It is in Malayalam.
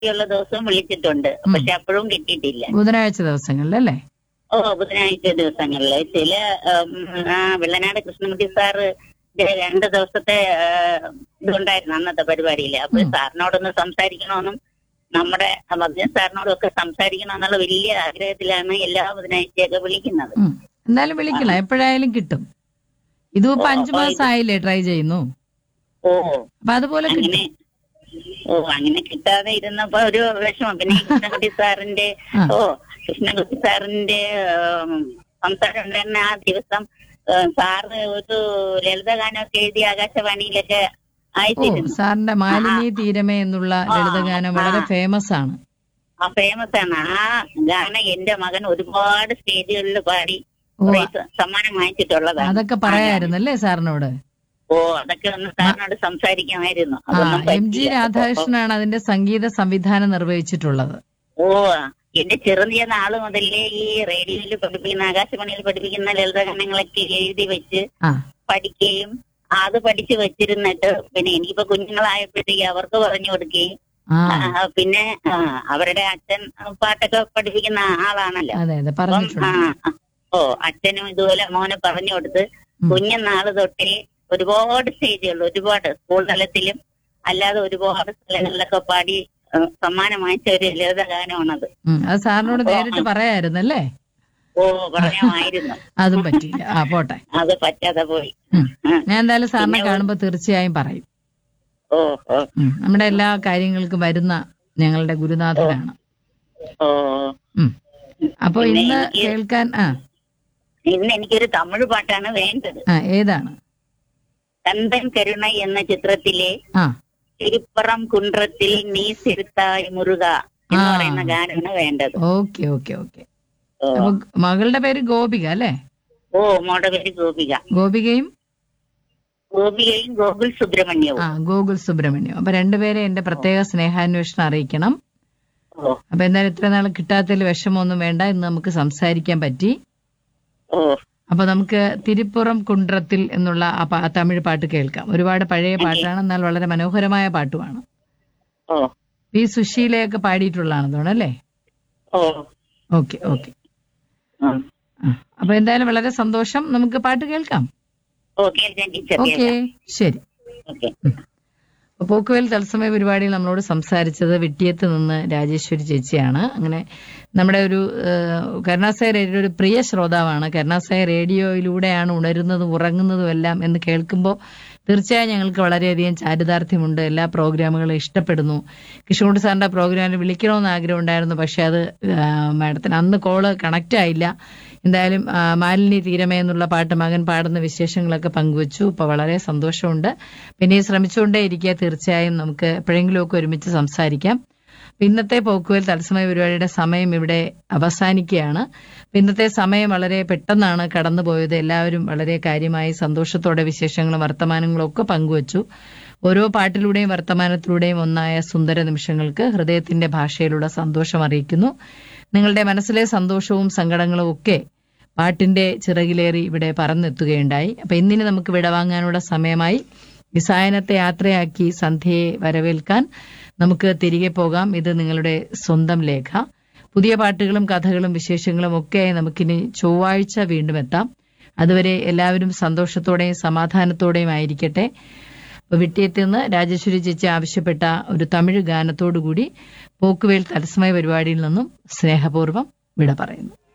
അവധിയുള്ള ദിവസവും വിളിച്ചിട്ടുണ്ട് പക്ഷെ അപ്പോഴും കിട്ടിയിട്ടില്ല ബുധനാഴ്ച ദിവസങ്ങളിൽ അല്ലേ ഓ ബുധനാഴ്ച ദിവസങ്ങളില് ചില ഉം, ആ വെള്ളനാട് കൃഷ്ണൻകുട്ടി സാറ് ഇത് രണ്ട് ദിവസത്തെ ആ, ഇതുണ്ടായിരുന്നു അന്നത്തെ പരിപാടിയില് അപ്പൊ സാറിനോടൊന്ന് സംസാരിക്കണമെന്നും നമ്മുടെ മദ്യ സാറിനോടും ഒക്കെ സംസാരിക്കണമെന്നുള്ള വലിയ ആഗ്രഹത്തിലാണ് എല്ലാ ബുധനാഴ്ചയൊക്കെ വിളിക്കുന്നത് ഉം. എന്തായാലും വിളിക്കണം എപ്പോഴായാലും കിട്ടും ഇതും ഇപ്പൊ അഞ്ചു മാസം ആയില്ലേ ട്രൈ ചെയ്യുന്നു ഓ അപ്പൊ അതുപോലെ കിട്ടും അങ്ങനെ ഓ അങ്ങനെ കിട്ടാതെ ഇരുന്നപ്പോ ഒരു വിഷമം പിന്നെ ഈ കൃഷ്ണൻകുട്ടി സാറിന്റെ ആ. ഓ കൃഷ്ണൻകുട്ടി സാറിന്റെ ഉം, സംസാരം ഉണ്ടായിരുന്ന ആ ദിവസം ഉം, സാറ് ഒരു ലളിതഗാനമൊക്കെ എഴുതി ആകാശവാണിയിലൊക്കെ ഓ അയച്ചിരുന്നു സാറിന്റെ മാലിന്യ തീരമേ എന്നുള്ള ലളിതഗാനം വളരെ ഫേമസ് ആണ് ആ ഫേമസ് ആണ് ആ ഗാനം എന്റെ മകൻ ഒരുപാട് സ്റ്റേജുകളിൽ പാടി ഓ കുറേ സ- സമ്മാനം വാങ്ങിച്ചിട്ടുള്ളതാണ് അതൊക്കെ പറയായിരുന്നല്ലേ സാറിനോട് ഓ അതൊക്കെ ഒന്ന് സാറിനോട് സംസാരിക്കാമായിരുന്നു ആ അതൊന്നും എം ജി പറ്റിയില്ല. രാധാകൃഷ്ണനാണ് അതിന്റെ സംഗീത സംവിധാനം നിർവഹിച്ചിട്ടുള്ളത് ഓ എന്റെ ചെറുതിയ നാള് മുതലേ ഈ റേഡിയോയിൽ പഠിപ്പിക്കുന്ന ആകാശവാണിയിൽ പഠിപ്പിക്കുന്ന ലളിതഗാനങ്ങളൊക്കെ എഴുതി വെച്ച് ആ പഠിക്കുകയും അത് പഠിച്ചു വെച്ചിരുന്നിട്ട് പിന്നെ എനിക്കിപ്പോ കുഞ്ഞുങ്ങളായപ്പോഴത്തേക്ക് അവർക്ക് പറഞ്ഞു കൊടുക്കുകയും ആ ആ, പിന്നെ ആ, അവരുടെ അച്ഛൻ പാട്ടൊക്കെ പഠിപ്പിക്കുന്ന ആളാണല്ലോ അതെ അതെ അപ്പം പറഞ്ഞിട്ടുണ്ട് ആ, ആ, ഓ അച്ഛനും ഇതുപോലെ മോനെ പറഞ്ഞു കൊടുത്ത് ഉം. കുഞ്ഞുനാള് തൊട്ടേ ഒരുപാട് സ്റ്റേജുകൾ ഒരുപാട് സ്കൂൾ തലത്തിലും അല്ലാതെ ഒരുപാട് സ്ഥലങ്ങളിലൊക്കെ പാടി ആ, സമ്മാനം വാങ്ങിച്ച ഒരു ലളിതഗാനമാണത് ഉം, അത് സാറിനോട് നേരിട്ട് പറയായിരുന്നല്ലേ ഓ പറഞ്ഞായിരുന്നു അതും പറ്റിയില്ല ആ പോട്ടെ അത് പറ്റാതെ പോയി ഉം. ആ, ഞാൻ എന്തായാലും സാറിനെ കാണുമ്പോ തീർച്ചയായും പറയും ഓ ഓ ഉം, നമ്മുടെ എല്ലാ കാര്യങ്ങൾക്കും വരുന്ന ഞങ്ങളുടെ ഗുരുനാഥനാണ് ഓ ഉം. അപ്പൊ പിന്നെ ഇന്ന് എനിക്ക് കേൾക്കാൻ ആ ഇന്ന് എനിക്കൊരു തമിഴ് പാട്ടാണ് വേണ്ടത് ആ ഏതാണ് കന്തൻ കരുണ എന്ന ചിത്രത്തിലെ ആ തിരുപ്പറം കുன்றത്തിൽ നീ സിരുത്തായി മുരുക എന്ന് ആ. പറയുന്ന ഗാനമാണ് വേണ്ടത് ഓക്കെ ഓക്കെ ഓക്കെ ഓ അപ്പൊ മകളുടെ പേര് ഗോപിക അല്ലേ ഓ മോടെ പേര് ഗോപിക ഗോപികയും ഗോപികയും ഗോകുൽ സുബ്രഹ്മണ്യവും ആ ഗോകുൽ സുബ്രഹ്മണ്യം അപ്പൊ രണ്ടുപേരെ എന്റെ പ്രത്യേക സ്നേഹാന്വേഷണം അറിയിക്കണം ഓ അപ്പൊ എന്തായാലും ഇത്ര നാൾ കിട്ടാത്തതിൽ വിഷമമൊന്നും വേണ്ട ഇന്ന് നമുക്ക് സംസാരിക്കാൻ പറ്റി ഓ അപ്പൊ നമുക്ക് തിരുപ്പുറം കുണ്ട്രത്തിൽ എന്നുള്ള ആ പാ- ആ തമിഴ് പാട്ട് കേൾക്കാം ഒരുപാട് പഴയ പാട്ടാണ് എന്നാൽ വളരെ മനോഹരമായ പാട്ടുമാണ് ഓ പി സുശീലയൊക്കെ പാടിയിട്ടുള്ളതാണ് തോന്നുന്നു അല്ലേ ഓ ഓക്കെ ഓക്കെ ഉം. അപ്പൊ എന്തായാലും വളരെ സന്തോഷം നമുക്ക് പാട്ട് കേൾക്കാം ഓക്കെ ഞാൻ ടീച്ചർ ഓക്കെ ശരി ഓക്കെ അപ്പൊ പോക്കുവേൽ തത്സമയ പരിപാടിയിൽ നമ്മളോട് സംസാരിച്ചത് വിട്ടിയത്ത് നിന്ന് രാജേശ്വരി ചേച്ചിയാണ് അങ്ങനെ നമ്മുടെ ഒരു ഏഹ്, കരുണാസായ റേഡിയോ ഒരു പ്രിയ ശ്രോതാവാണ് കരുണാസായ റേഡിയോയിലൂടെയാണ് ഉണരുന്നതും ഉറങ്ങുന്നതും എല്ലാം എന്ന് കേൾക്കുമ്പോൾ തീർച്ചയായും ഞങ്ങൾക്ക് വളരെയധികം ചാരിതാർത്ഥ്യമുണ്ട് എല്ലാ പ്രോഗ്രാമുകളും ഇഷ്ടപ്പെടുന്നു കിഷോണ്ട് സാറിന്റെ പ്രോഗ്രാമിൽ വിളിക്കണമെന്ന് ആഗ്രഹം ഉണ്ടായിരുന്നു പക്ഷെ അത് ആ, മാഡത്തിന് അന്ന് കോള് കണക്റ്റ് ആയില്ല എന്തായാലും ആ, മാലിന്യ തീരമേ എന്നുള്ള പാട്ട് മകൻ പാടുന്ന വിശേഷങ്ങളൊക്കെ പങ്കുവച്ചു ഇപ്പൊ വളരെ സന്തോഷമുണ്ട് പിന്നെ ഈ ശ്രമിച്ചുകൊണ്ടേ ഇരിക്കുക തീർച്ചയായും നമുക്ക് എപ്പോഴെങ്കിലുമൊക്കെ ഒരുമിച്ച് സംസാരിക്കാം അപ്പൊ ഇന്നത്തെ പോക്കുവൽ തത്സമയ പരിപാടിയുടെ സമയം ഇവിടെ അവസാനിക്കുകയാണ് അപ്പൊ ഇന്നത്തെ സമയം വളരെ പെട്ടെന്നാണ് കടന്നുപോയത് എല്ലാവരും വളരെ കാര്യമായി സന്തോഷത്തോടെ വിശേഷങ്ങളും വർത്തമാനങ്ങളും ഒക്കെ പങ്കുവച്ചു ഓരോ പാട്ടിലൂടെയും വർത്തമാനത്തിലൂടെയും ഒന്നായ സുന്ദര നിമിഷങ്ങൾക്ക് ഹൃദയത്തിന്റെ ഭാഷയിലൂടെ സന്തോഷം അറിയിക്കുന്നു നിങ്ങളുടെ മനസ്സിലെ സന്തോഷവും സങ്കടങ്ങളും ഒക്കെ പാട്ടിന്റെ ചിറകിലേറി ഇവിടെ പറന്നെത്തുകയുണ്ടായി അപ്പൊ ഇന്നിനി നമുക്ക് വിടവാങ്ങാനുള്ള സമയമായി വിസായനത്തെ യാത്രയാക്കി സന്ധ്യയെ വരവേൽക്കാൻ നമുക്ക് തിരികെ പോകാം ഇത് നിങ്ങളുടെ സ്വന്തം ലേഖ പുതിയ പാട്ടുകളും കഥകളും വിശേഷങ്ങളും ഒക്കെയായി നമുക്കിനി ചൊവ്വാഴ്ച വീണ്ടും എത്താം അതുവരെ എല്ലാവരും സന്തോഷത്തോടെയും സമാധാനത്തോടെയും ആയിരിക്കട്ടെ അപ്പൊ വിട്ടിയത്തിൽ നിന്ന് രാജേശ്വരി ചേച്ചി ആവശ്യപ്പെട്ട ഒരു തമിഴ് ഗാനത്തോടുകൂടി പോക്കുവേൽ തത്സമയ പരിപാടിയിൽ നിന്നും സ്നേഹപൂർവ്വം വിട പറയുന്നു